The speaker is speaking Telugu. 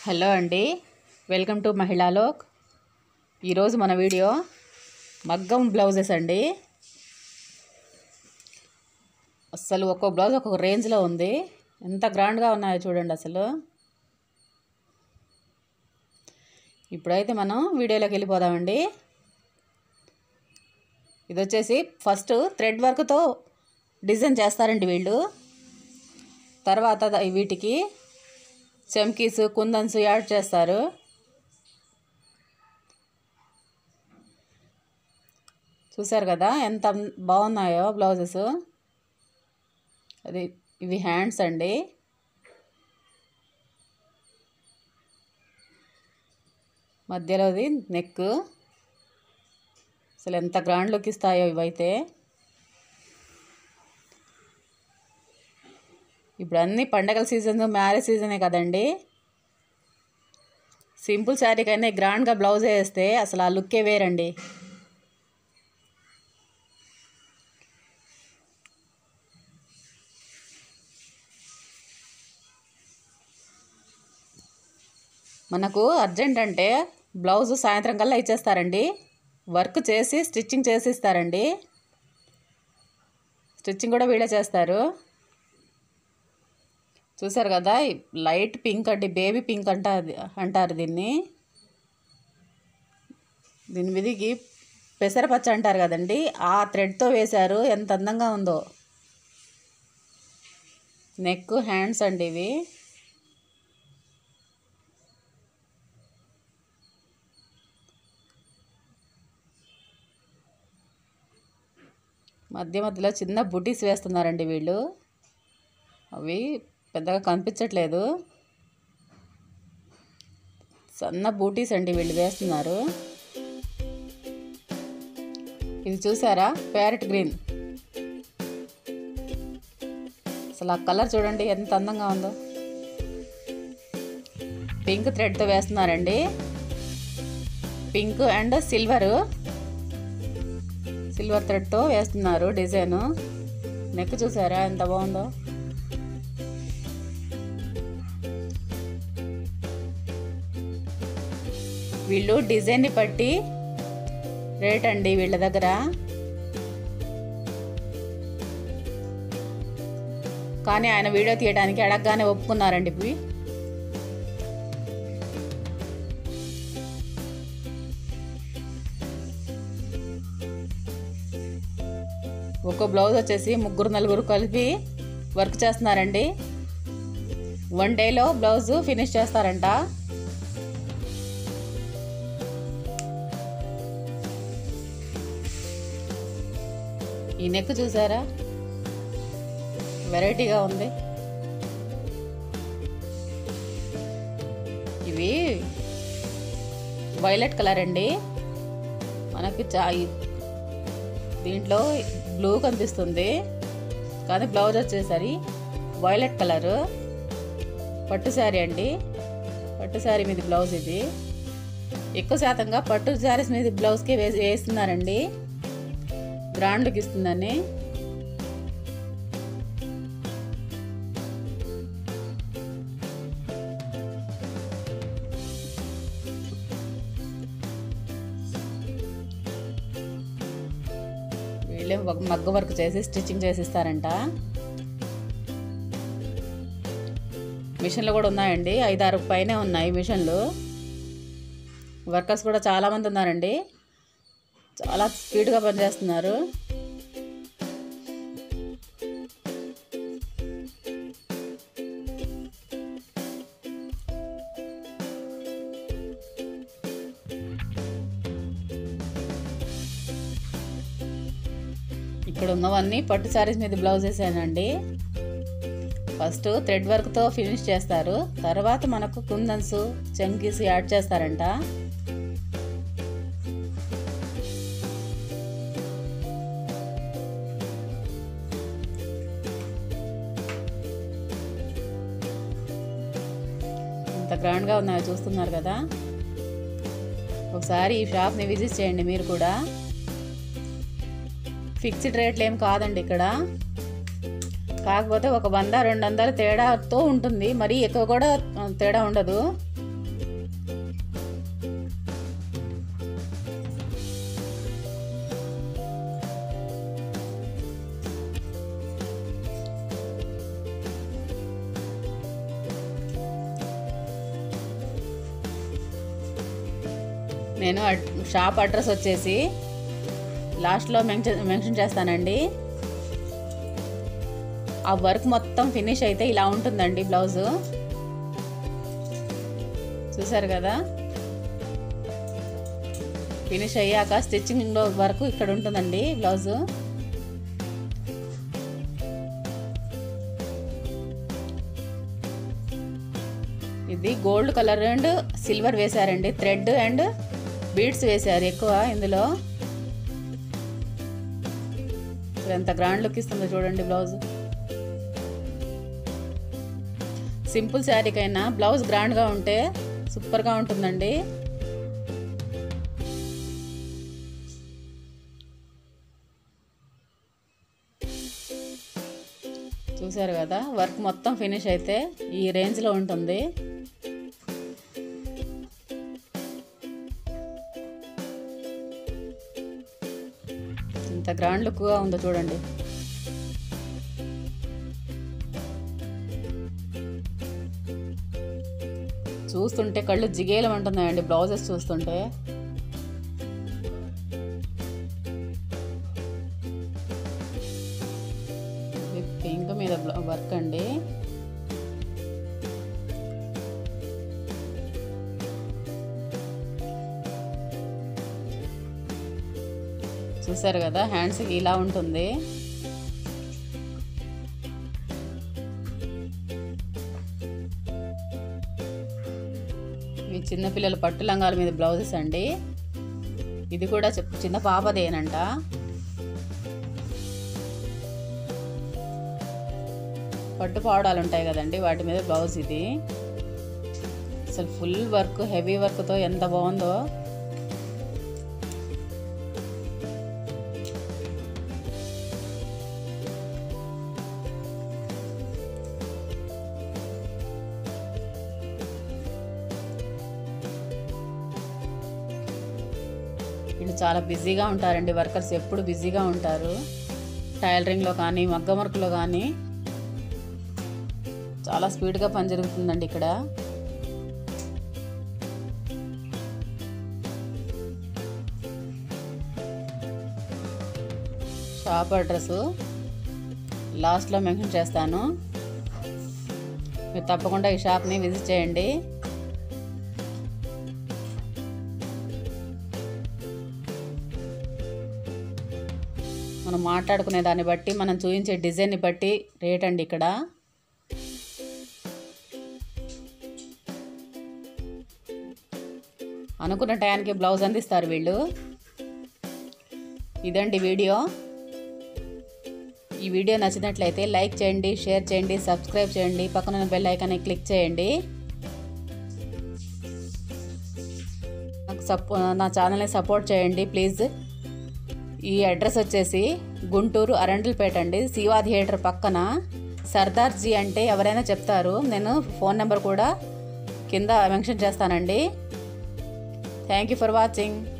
హలో అండి వెల్కమ్ టు మహిళాలోక్ ఈరోజు మన వీడియో మగ్గం బ్లౌజెస్ అండి అసలు ఒక్కో బ్లౌజ్ ఒక్కొక్క రేంజ్లో ఉంది ఎంత గ్రాండ్గా ఉన్నాయో చూడండి అసలు ఇప్పుడైతే మనం వీడియోలోకి వెళ్ళిపోదామండి ఇది వచ్చేసి ఫస్ట్ థ్రెడ్ వర్క్తో డిజైన్ చేస్తారండి వీళ్ళు తర్వాత ద- వీటికి చెమ్కీస్ కుందన్స్ యాడ్ చేస్తారు చూసారు కదా ఎంత బాగున్నాయో బ్లౌజెస్ అది ఇవి హ్యాండ్స్ అండి మధ్యలోది నెక్ అసలు ఎంత గ్రాండ్ లుక్ ఇస్తాయో ఇవైతే ఇప్పుడు అన్ని పండగల సీజన్ మ్యారేజ్ సీజనే కదండి సింపుల్ శారీకైనా గ్రాండ్గా బ్లౌజ్ వేస్తే అసలు ఆ లుక్కే వేరండి మనకు అర్జెంట్ అంటే బ్లౌజ్ సాయంత్రం కల్లా ఇచ్చేస్తారండి వర్క్ చేసి స్టిచ్చింగ్ చేసి ఇస్తారండి స్టిచ్చింగ్ కూడా వీళ్ళే చేస్తారు చూసారు కదా ఈ లైట్ పింక్ అంటే బేబీ పింక్ అంటారు అంటారు దీన్ని దీని మీదికి పెసరపచ్చ అంటారు కదండి ఆ థ్రెడ్తో వేశారు ఎంత అందంగా ఉందో నెక్ హ్యాండ్స్ అండి ఇవి మధ్య మధ్యలో చిన్న బుటీస్ వేస్తున్నారండి వీళ్ళు అవి పెద్దగా కనిపించట్లేదు సన్న బూటీస్ అండి వీళ్ళు వేస్తున్నారు ఇది చూసారా ప్యారెట్ గ్రీన్ అసలు ఆ కలర్ చూడండి ఎంత అందంగా ఉందో పింక్ థ్రెడ్తో వేస్తున్నారండి పింక్ అండ్ సిల్వరు సిల్వర్ థ్రెడ్తో వేస్తున్నారు డిజైను నెక్ చూసారా ఎంత బాగుందో వీళ్ళు డిజైన్ని బట్టి రేట్ అండి వీళ్ళ దగ్గర కానీ ఆయన వీడియో తీయడానికి అడగగానే ఒప్పుకున్నారండి ఇవి ఒక్కో బ్లౌజ్ వచ్చేసి ముగ్గురు నలుగురు కలిపి వర్క్ చేస్తున్నారండి వన్ డేలో బ్లౌజ్ ఫినిష్ చేస్తారంట ఈ నెక్ చూసారా వెరైటీగా ఉంది ఇవి వైలెట్ కలర్ అండి మనకి చా ఈ- దీంట్లో బ్లూ కనిపిస్తుంది కానీ బ్లౌజ్ వచ్చేసరి వైలెట్ కలరు పట్టు శారీ అండి పట్టు శారీ మీద బ్లౌజ్ ఇది ఎక్కువ శాతంగా పట్టు శారీస్ మీద బ్లౌజ్కి వేసి వేస్తున్నారండి బ్రాండ్కి ఇస్తుందని వీళ్ళే ఒక మగ్గ వర్క్ చేసి స్టిచ్చింగ్ చేసి ఇస్తారంట మిషన్లు కూడా ఉన్నాయండి ఐదారు పైనే ఉన్నాయి మిషన్లు వర్కర్స్ కూడా చాలామంది ఉన్నారండి చాలా స్పీడ్గా పనిచేస్తున్నారు ఇక్కడ ఉన్నవన్నీ పట్టు శారీస్ మీద బ్లౌజ్ వేసానండి ఫస్ట్ థ్రెడ్ వర్క్తో ఫినిష్ చేస్తారు తర్వాత మనకు కుందన్స్ చంకీస్ యాడ్ చేస్తారంట ఎంత గ్రాండ్గా ఉన్నాయో చూస్తున్నారు కదా ఒకసారి ఈ షాప్ని విజిట్ చేయండి మీరు కూడా ఫిక్స్డ్ రేట్లు ఏం కాదండి ఇక్కడ కాకపోతే ఒక వంద రెండు వందల తేడాతో ఉంటుంది మరీ ఎక్కువ కూడా ఆ, తేడా ఉండదు నేను అడ్- షాప్ అడ్రస్ వచ్చేసి లాస్ట్లో మెన్షన్ మెన్షన్ చేస్తానండి ఆ వర్క్ మొత్తం ఫినిష్ అయితే ఇలా ఉంటుందండి బ్లౌజు చూసారు కదా ఫినిష్ అయ్యాక స్టిచ్చింగ్ వరకు ఇక్కడ ఉంటుందండి బ్లౌజు ఇది గోల్డ్ కలర్ అండ్ సిల్వర్ వేశారండి థ్రెడ్ అండ్ బీడ్స్ వేశారు ఎక్కువ ఇందులో ఇప్పుడు ఎంత గ్రాండ్ లుక్ ఇస్తుందో చూడండి బ్లౌజ్ సింపుల్ శారీకైనా బ్లౌజ్ గ్రాండ్గా ఉంటే సూపర్గా ఉంటుందండి చూసారు కదా వర్క్ మొత్తం ఫినిష్ అయితే ఈ రేంజ్లో ఉంటుంది ఇంత గ్రాండ్ లుక్గా ఉందో చూడండి చూస్తుంటే కళ్ళు జిగేలం అంటున్నాయండి బ్లౌజెస్ చూస్తుంటే ఇది పింక్ మీద వర్క్ అండి చూసారు కదా హ్యాండ్స్ ఇలా ఉంటుంది ఇవి చిన్నపిల్లల పట్టు లంగాల మీద బ్లౌజెస్ అండి ఇది కూడా చెప్- చిన్న పాపదేనంట పట్టు పావడాలు ఉంటాయి కదండి వాటి మీద బ్లౌజ్ ఇది అసలు ఫుల్ వర్క్ హెవీ వర్క్తో ఎంత బాగుందో వీళ్ళు చాలా బిజీగా ఉంటారండి వర్కర్స్ ఎప్పుడు బిజీగా ఉంటారు టైలరింగ్లో కానీ మగ్గం వర్క్లో కానీ చాలా స్పీడ్గా పని జరుగుతుందండి ఇక్కడ షాప్ అడ్రస్ లాస్ట్లో మెన్షన్ చేస్తాను మీరు తప్పకుండా ఈ షాప్ని విజిట్ చేయండి మనం మాట్లాడుకునే దాన్ని బట్టి మనం చూపించే డిజైన్ని బట్టి రేట్ అండి ఇక్కడ అనుకున్న టయానికి బ్లౌజ్ అందిస్తారు వీళ్ళు ఇదండి వీడియో ఈ వీడియో నచ్చినట్లయితే లైక్ చేయండి షేర్ చేయండి సబ్స్క్రైబ్ చేయండి పక్కన ఉన్న బెల్ ఐకాన్ని క్లిక్ చేయండి నాకు సపో నా ఛానల్ని సపోర్ట్ చేయండి ప్లీజ్ ఈ అడ్రస్ వచ్చేసి గుంటూరు అరండల్పేట అండి శివా థియేటర్ పక్కన సర్దార్ జీ అంటే ఎవరైనా చెప్తారు నేను ఫోన్ నెంబర్ కూడా కింద మెన్షన్ చేస్తానండి థ్యాంక్ యూ ఫర్ వాచింగ్